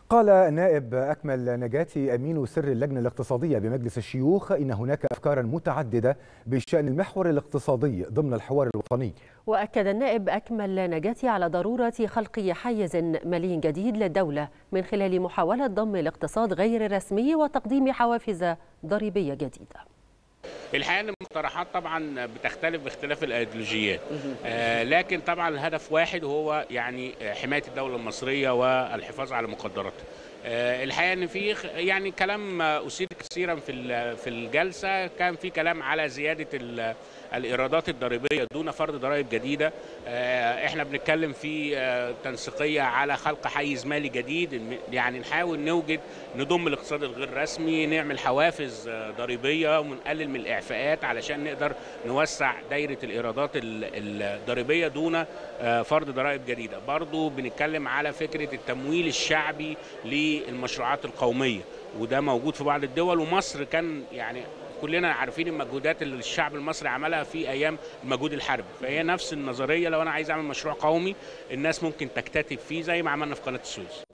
قال النائب أكمل نجاتي أمين سر اللجنة الاقتصادية بمجلس الشيوخ إن هناك أفكارا متعددة بشأن المحور الاقتصادي ضمن الحوار الوطني وأكد النائب أكمل نجاتي على ضرورة خلق حيز مالي جديد للدولة من خلال محاولة ضم الاقتصاد غير الرسمي وتقديم حوافز ضريبية جديدة الحقيقه ان المقترحات طبعا بتختلف باختلاف الايديولوجيات آه لكن طبعا الهدف واحد وهو يعني حمايه الدوله المصريه والحفاظ على مقدراتها آه الحقيقه ان في يعني كلام اثير كثيرا في في الجلسه كان في كلام على زياده الايرادات الضريبيه دون فرض ضرائب جديده آه احنا بنتكلم في آه تنسيقيه على خلق حيز مالي جديد يعني نحاول نوجد نضم الاقتصاد الغير رسمي نعمل حوافز ضريبيه ونقلل من الاعفاءات علشان نقدر نوسع دايره الايرادات الضريبيه دون فرض ضرائب جديده برضو بنتكلم على فكره التمويل الشعبي للمشروعات القوميه وده موجود في بعض الدول ومصر كان يعني كلنا عارفين المجهودات اللي الشعب المصري عملها في ايام المجهود الحربي فهي نفس النظريه لو انا عايز اعمل مشروع قومي الناس ممكن تكتتب فيه زي ما عملنا في قناه السويس